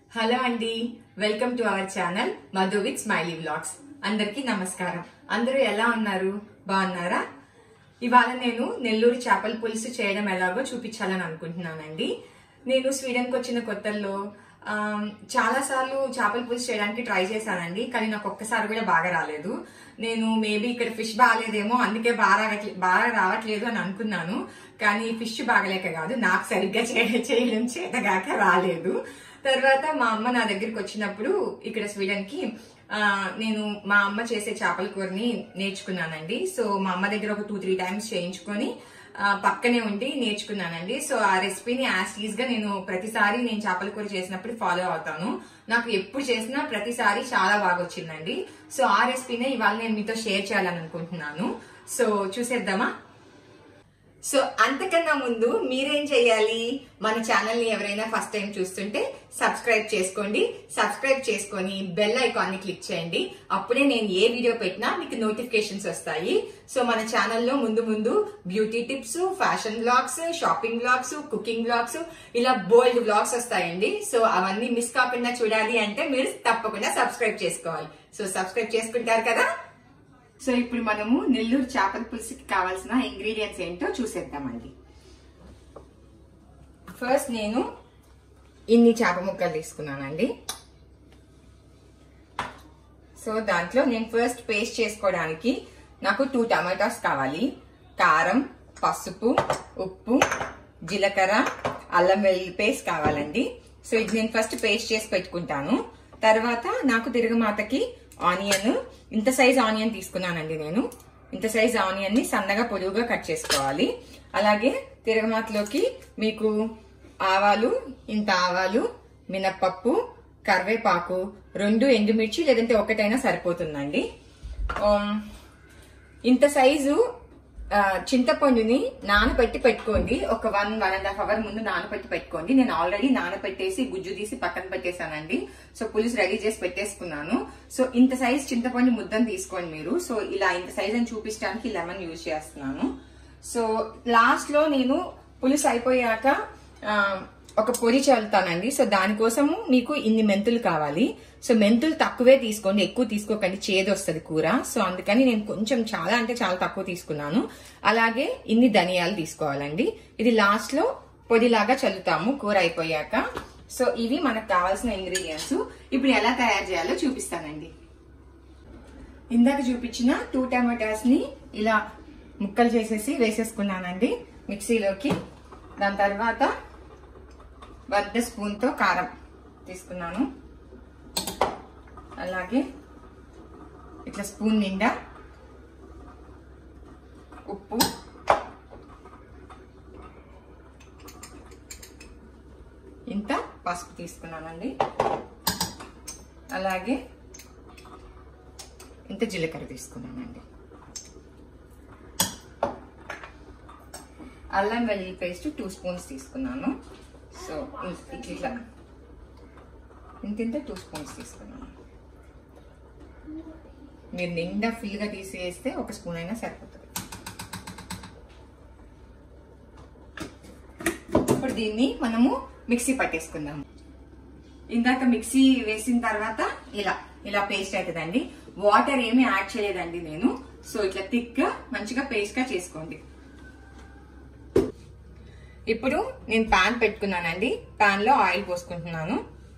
hello అండి welcome to our channel Madhu with smiley vlogs అందరికీ నమస్కారం అందరూ ఎలా ఉన్నారు బాగున్నారా ఇవాళ నేను నెల్లూరు చేపల పులుసు చేయడం ఎలాగో చూపించాలని అనుకుంటున్నానండి నేను స్వీడన్కి వచ్చిన కొత్తల్లో చాలా సార్లు చేపల పులుసు చేయడానికి ట్రై చేశానండి కానీ నాకు ఒక్కసారి కూడా బాగా రాలేదు నేను మేబీ ఇక్కడ ఫిష్ బాగాలేదేమో అందుకే బాగా రావట్లే బాగా రావట్లేదు అని అనుకున్నాను కానీ ఫిష్ బాగలేక కాదు నాకు సరిగ్గా చేయ- చేయడం చేతగాక రాలేదు తర్వాత మా అమ్మ నా దగ్గరికి వచ్చినప్పుడు ఇక్కడ స్వీడన్ కి ఆ, నేను మా అమ్మ చేసే చేపల కూరని నేర్చుకున్నానండి సో మా అమ్మ దగ్గర ఒక టూ త్రీ టైమ్స్ చేయించుకొని ఆ, పక్కనే ఉండి నేర్చుకున్నానండి సో ఆ రెసిపీని యాజ్ గా నేను ప్రతిసారి నేను చేపల కూర చేసినప్పుడు ఫాలో అవుతాను నాకు ఎప్పుడు చేసినా ప్రతిసారి చాలా బాగా వచ్చిందండి సో ఆ రెసిపీనే ఇవాళ నేను మీతో షేర్ చేయాలని అనుకుంటున్నాను సో చూసేద్దామా సో అంతకన్నా ముందు మీరేం చేయాలి మన ఛానల్ ని ఎవరైనా ఫస్ట్ టైం చూస్తుంటే సబ్స్క్రైబ్ చేసుకోండి సబ్స్క్రైబ్ చేసుకొని బెల్ ఐకాన్ ని క్లిక్ చేయండి అప్పుడే నేను ఏ వీడియో పెట్టినా మీకు నోటిఫికేషన్స్ వస్తాయి సో మన ఛానల్లో ముందు ముందు beauty tips fashion blogs shopping blogs cooking blogs ఇలా బోల్డ్ బ్లాగ్స్ వస్తాయండి సో అవన్నీ మిస్ కాకుండా చూడాలి అంటే మీరు తప్పకుండా సబ్స్క్రైబ్ చేసుకోవాలి సో సబ్స్క్రైబ్ చేసుకుంటారు కదా సో ఇప్పుడు మనము నెల్లూరు చేపల పులుసుకి కావాల్సిన ఇంగ్రీడియంట్స్ ఏంటో చూసేద్దామండి ఫస్ట్ నేను ఇన్ని చేప ముక్కలు తీసుకున్నానండి సో దాంట్లో నేను ఫస్ట్ పేస్ట్ చేసుకోవడానికి నాకు టూ టమాటాస్ కావాలి కారం పసుపు ఉప్పు జీలకర్ర అల్లం వెల్లుల్లి పేస్ట్ కావాలండి సో ఇది నేను ఫస్ట్ పేస్ట్ చేసి పెట్టుకుంటాను తర్వాత నాకు తిరుగుమాతకి ఆనియన్ ఇంత సైజ్ ఆనియన్ తీసుకున్నానండి నేను ఇంత సైజ్ ఆనియన్ ని సన్నగా పొడుగుగా కట్ చేసుకోవాలి అలాగే తిరగమాతలోకి మీకు ఆవాలు ఇంత ఆవాలు మినప్పప్పు కరివేపాకు రెండు ఎండుమిర్చి లేదంటే ఒకటైనా సరిపోతుందండి ఆమ్, ఇంత సైజు ఆ, చింతపండుని నానబెట్టి పెట్టుకోండి ఒక one one and half hour ముందు నానబెట్టి పెట్టుకోండి నేను ఆల్రెడీ నానబెట్టేసి గుజ్జు తీసి పక్కన పెట్టేశానండి సో పులుసు రెడీ చేసి పెట్టేసుకున్నాను సో ఇంత సైజ్ చింతపండు ముద్దను తీసుకోండి మీరు సో ఇలా ఇంత సైజ్ అని చూపించడానికి లెమన్ యూజ్ చేస్తున్నాను సో లాస్ట్ లో నేను పులుసు అయిపోయాక ఆ, ఒక పొడి చల్లుతానండి సో దానికోసము మీకు ఇన్ని మెంతులు కావాలి సో మెంతులు తక్కువే తీసుకోండి ఎక్కువ తీసుకోకండి చేదు వస్తుంది కూర సో అందుకని నేను కొంచెం చాలా అంటే చాలా తక్కువ తీసుకున్నాను అలాగే ఇన్ని ధనియాలు తీసుకోవాలండి ఇది లాస్ట్ లో పొడిలాగా చల్లుతాము కూర అయిపోయాక సో ఇవి మనకు కావాల్సిన ఇంగ్రీడియంట్స్ ఇప్పుడు ఎలా తయారు చేయాలో చూపిస్తానండి ఇందాక చూపించిన టూ టమాటాస్ ని ఇలా ముక్కలు చేసేసి వేసేసుకున్నానండి మిక్సీలోకి దాని తర్వాత వద్ద స్పూన్ తో కారం తీసుకున్నాను అలాగే ఇట్లా స్పూన్ నిండా ఉప్పు ఇంత పసుపు తీసుకున్నానండి అలాగే ఇంత జీలకర్ర తీసుకున్నానండి అల్లం వెల్లుల్లి పేస్ట్ టూ స్పూన్స్ తీసుకున్నాను సో ఇట్లా ఇట్లా ఇంత ఇంత టూ స్పూన్స్ తీసుకున్నాను మీరు నిండా ఫుల్గా తీసేస్తే ఒక స్పూన్ అయినా సరిపోతుంది ఇప్పుడు దీన్ని మనము మిక్సీ పట్టేసుకుందాము ఇందాక మిక్సీ వేసిన తర్వాత ఇలా ఇలా పేస్ట్ అవుతుందండి వాటర్ ఏమీ యాడ్ చేయలేదండి నేను సో ఇట్లా థిక్ గా మంచిగా పేస్ట్ గా చేసుకోండి ఇప్పుడు నేను పాన్ పెట్టుకున్నానండి పాన్ లో ఆయిల్ పోసుకుంటున్నాను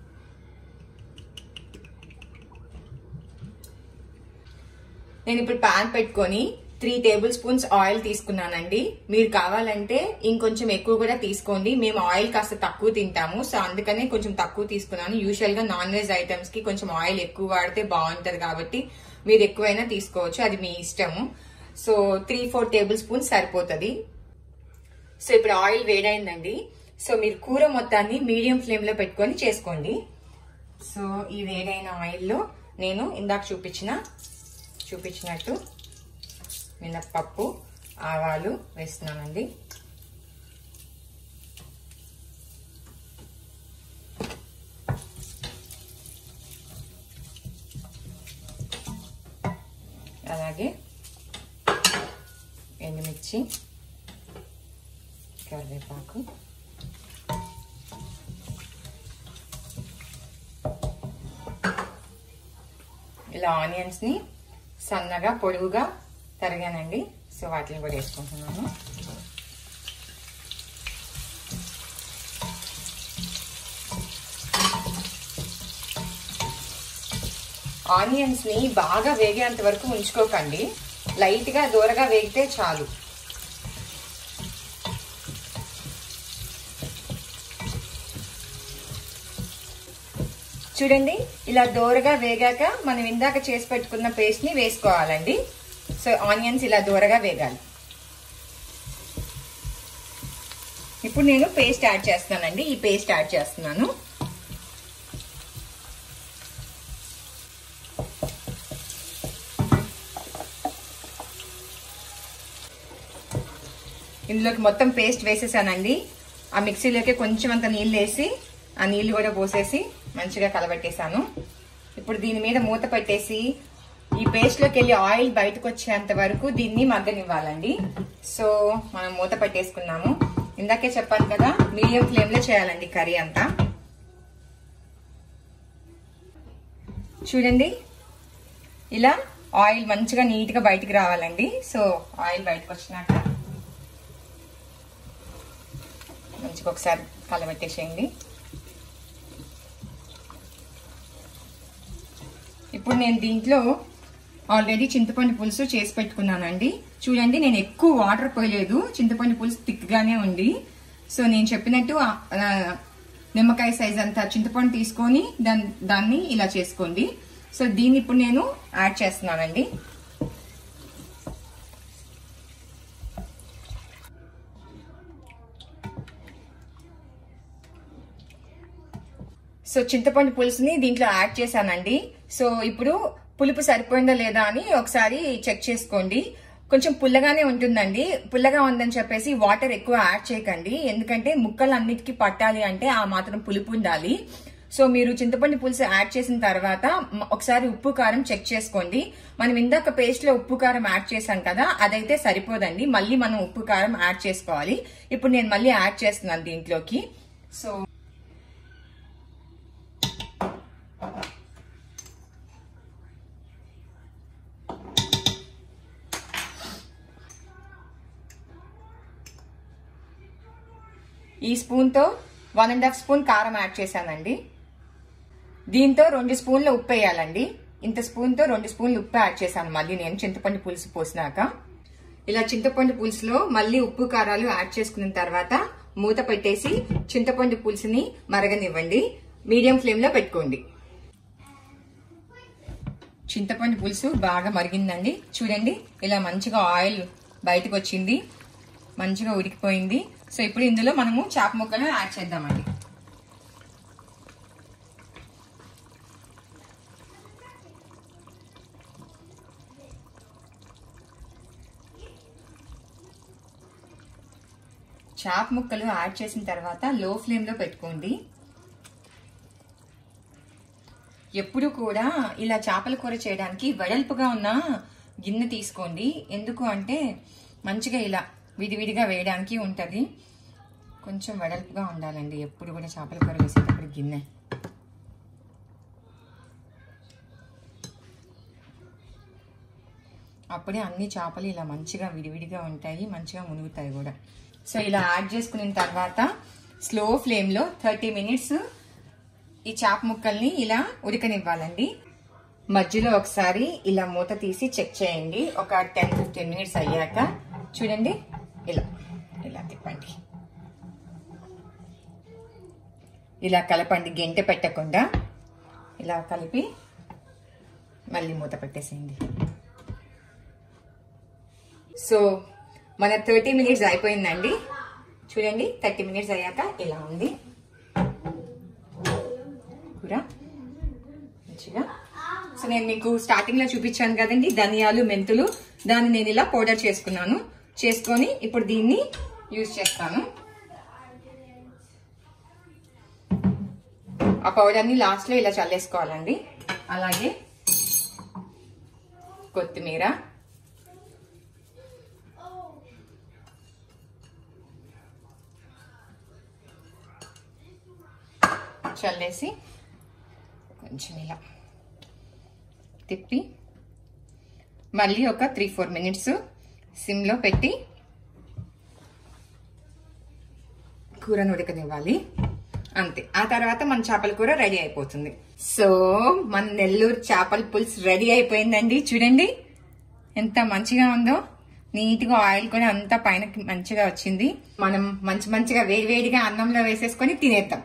నేను ఇప్పుడు పాన్ పెట్టుకొని త్రీ టేబుల్ స్పూన్స్ ఆయిల్ తీసుకున్నానండి మీరు కావాలంటే ఇంకొంచెం ఎక్కువ కూడా తీసుకోండి మేము ఆయిల్ కాస్త తక్కువ తింటాము సో అందుకనే కొంచెం తక్కువ తీసుకున్నాను యూజువల్ గా నాన్ వెజ్ ఐటమ్స్ కి కొంచెం ఆయిల్ ఎక్కువ వాడితే బాగుంటది కాబట్టి మీరు ఎక్కువైనా తీసుకోవచ్చు అది మీ ఇష్టము so three four tablespoons సరిపోతుంది సో ఇప్పుడు ఆయిల్ వేడైందండి సో మీరు కూర మొత్తాన్ని మీడియం ఫ్లేమ్ లో పెట్టుకొని చేసుకోండి సో ఈ వేడైన ఆయిల్లో నేను ఇందాక చూపించిన చూపించినట్టు మినప్పప్పు ఆవాలు వేస్తున్నానండి అలాగే ఎండుమిర్చి కరివేపాకు ఇలా ఆనియన్స్ ని సన్నగా పొడుగుగా తరిగానండి సో వాటిని కూడా వేసుకుంటున్నాను ఆనియన్స్ ని బాగా వేగేంత వరకు ఉంచుకోకండి లైట్ గా దూరగా వేగితే చాలు చూడండి ఇలా దూరగా వేగాక మనం ఇందాక చేసి పెట్టుకున్న పేస్ట్ ని వేసుకోవాలండి సో ఆనియన్స్ ఇలా దూరగా వేగాలి ఇప్పుడు నేను పేస్ట్ యాడ్ చేస్తానండి ఈ పేస్ట్ యాడ్ చేస్తున్నాను ఇందులోకి మొత్తం పేస్ట్ వేసేసానండి ఆ మిక్సీలోకి కొంచెం అంత నీళ్ళు వేసి ఆ నీళ్ళు కూడా పోసేసి మంచిగా కలబెట్టేశాను ఇప్పుడు దీని మీద మూత పెట్టేసి ఈ పేస్ట్లోకి వెళ్ళి ఆయిల్ బయటకు వచ్చేంత వరకు దీన్ని మగ్గనివ్వాలండి సో మనం మూత పెట్టేసుకున్నాము ఇందాకే చెప్పాను కదా మీడియం ఫ్లేమ్లో చేయాలండి కర్రీ అంతా చూడండి ఇలా ఆయిల్ మంచిగా నీట్గా బయటికి రావాలండి సో ఆయిల్ బయటకు వచ్చినాక మంచిగా ఒకసారి కలబెట్టేసేయండి ఇప్పుడు నేను దీంట్లో ఆల్రెడీ చింతపండు పులుసు చేసి పెట్టుకున్నానండి చూడండి నేను ఎక్కువ వాటర్ పోయలేదు చింతపండు పులుసు థిక్గానే ఉంది సో నేను చెప్పినట్టు నిమ్మకాయ సైజ్ అంతా చింతపండు తీసుకొని దాన్ని దాన్ని ఇలా చేసుకోండి సో దీన్ని ఇప్పుడు నేను యాడ్ చేస్తున్నానండి సో చింతపండు పులుసుని దీంట్లో యాడ్ చేశానండి సో ఇప్పుడు పులుపు సరిపోయిందా లేదా అని ఒకసారి చెక్ చేసుకోండి కొంచెం పుల్లగానే ఉంటుందండి పుల్లగా ఉందని చెప్పేసి వాటర్ ఎక్కువ యాడ్ చేయకండి ఎందుకంటే ముక్కలు అన్నిటికీ పట్టాలి అంటే ఆ మాత్రం పులుపు ఉండాలి సో మీరు చింతపండు పులుసు యాడ్ చేసిన తర్వాత ఒకసారి ఉప్పు కారం చెక్ చేసుకోండి మనం ఇందాక పేస్ట్ లో ఉప్పు కారం యాడ్ చేశాం కదా అదైతే సరిపోదండి మళ్ళీ మనం ఉప్పు కారం యాడ్ చేసుకోవాలి ఇప్పుడు నేను మళ్ళీ యాడ్ చేస్తున్నాను దీంట్లోకి సో ఈ స్పూన్తో వన్ అండ్ హాఫ్ స్పూన్ కారం యాడ్ చేశానండి దీంతో రెండు స్పూన్ల ఉప్పు వేయాలండి ఇంత స్పూన్తో రెండు స్పూన్లు ఉప్పు యాడ్ చేశాను మళ్ళీ నేను చింతపండు పులుసు పోసినాక ఇలా చింతపండు పులుసులో మళ్ళీ ఉప్పు కారాలు యాడ్ చేసుకున్న తర్వాత మూత పెట్టేసి చింతపండు పులుసుని మరగనివ్వండి మీడియం ఫ్లేమ్ లో పెట్టుకోండి చింతపండు పులుసు బాగా మరిగిందండి చూడండి ఇలా మంచిగా ఆయిల్ బయటకు వచ్చింది మంచిగా ఉడికిపోయింది సో ఇప్పుడు ఇందులో మనము చేప ముక్కలు యాడ్ చేద్దామండి చేప ముక్కలు యాడ్ చేసిన తర్వాత లో ఫ్లేమ్లో పెట్టుకోండి ఎప్పుడు కూడా ఇలా చేపల కూర చేయడానికి వెడల్పుగా ఉన్న గిన్నె తీసుకోండి ఎందుకు అంటే మంచిగా ఇలా విడివిడిగా వేయడానికి ఉంటుంది కొంచెం వెడల్పుగా ఉండాలండి ఎప్పుడు కూడా చేపల కూర వేసేటప్పుడు గిన్నె అప్పుడే అన్ని చేపలు ఇలా మంచిగా విడివిడిగా ఉంటాయి మంచిగా మునుగుతాయి కూడా సో ఇలా యాడ్ చేసుకున్న తర్వాత స్లో ఫ్లేమ్లో థర్టీ మినిట్స్ ఈ చేప ముక్కల్ని ఇలా ఉడకనివ్వాలండి మధ్యలో ఒకసారి ఇలా మూత తీసి చెక్ చేయండి ఒక టెన్ ఫిఫ్టీన్ మినిట్స్ అయ్యాక చూడండి ఇలా ఇలా తిప్పండి ఇలా కలపండి గెంటె పెట్టకుండా ఇలా కలిపి మళ్ళీ మూత పెట్టేసేయండి సో మన థర్టీ మినిట్స్ అయిపోయిందండి చూడండి థర్టీ మినిట్స్ అయ్యాక ఇలా ఉంది కూర మంచిగా సో నేను మీకు స్టార్టింగ్ లో చూపించాను కదండి ధనియాలు మెంతులు దాన్ని నేను ఇలా పౌడర్ చేసుకున్నాను చేసుకొని ఇప్పుడు దీన్ని యూజ్ చేస్తాను ఆ పౌడర్ని లాస్ట్లో ఇలా చల్లేసుకోవాలండి అలాగే కొత్తిమీర చల్లేసి కొంచెం ఇలా తిప్పి మళ్ళీ ఒక త్రీ ఫోర్ మినిట్స్ సిమ్లో పెట్టి కూరను ఉడకనివ్వాలి అంతే ఆ తర్వాత మన చేపల కూర రెడీ అయిపోతుంది సో మన నెల్లూరు చేపల పులుసు రెడీ అయిపోయిందండి చూడండి ఎంత మంచిగా ఉందో నీట్గా ఆయిల్ కూడా అంతా పైన మంచిగా వచ్చింది మనం మంచి మంచిగా వేడి వేడిగా అన్నంలో వేసేసుకొని తినేద్దాం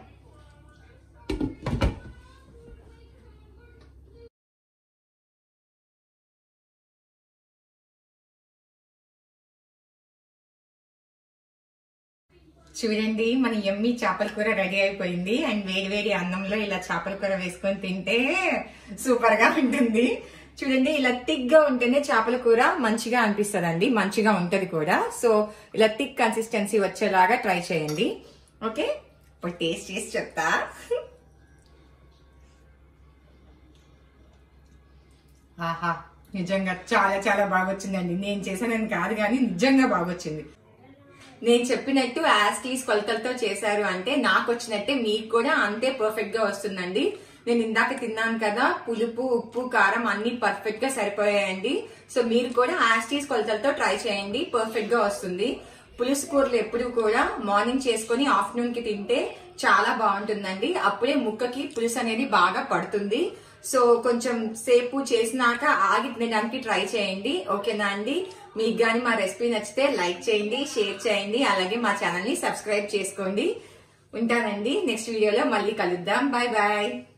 చూడండి మన ఎమ్మి చేపల కూర రెడీ అయిపోయింది అండ్ వేడి వేడి అన్నంలో ఇలా చేపల కూర వేసుకొని తింటే సూపర్ గా ఉంటుంది చూడండి ఇలా థిక్ గా ఉంటేనే చేపల కూర మంచిగా అనిపిస్తుంది మంచిగా ఉంటది కూడా సో ఇలా థిక్ కన్సిస్టెన్సీ వచ్చేలాగా ట్రై చేయండి ఓకే ఇప్పుడు టేస్ట్ చేసి చెప్తా ఆహా నిజంగా చాలా చాలా బాగా వచ్చిందండి నేను చేశానని కాదు కానీ నిజంగా బాగా వచ్చింది నేను చెప్పినట్టు యాస్టీస్ కొలతలతో చేశారు అంటే నాకు వచ్చినట్టే మీకు కూడా అంతే పర్ఫెక్ట్ గా వస్తుందండి నేను ఇందాక తిన్నాను కదా పులుపు ఉప్పు కారం అన్ని పర్ఫెక్ట్ గా సరిపోయాయండి సో మీరు కూడా యాస్టీస్ కొలతలతో ట్రై చేయండి పర్ఫెక్ట్ గా వస్తుంది పులుసు కూరలు ఎప్పుడు కూడా మార్నింగ్ చేసుకొని ఆఫ్టర్నూన్ కి తింటే చాలా బాగుంటుందండి అప్పుడే ముక్కకి పులుసు అనేది బాగా పడుతుంది సో కొంచెం సేపు చేసినాక ఆగి తినడానికి ట్రై చేయండి ఓకేనా అండి మీకు కానీ మా రెసిపీ నచ్చితే లైక్ చేయండి షేర్ చేయండి అలాగే మా ఛానల్ ని సబ్స్క్రైబ్ చేసుకోండి ఉంటానండి నెక్స్ట్ వీడియోలో మళ్ళీ కలుద్దాం బాయ్ బాయ్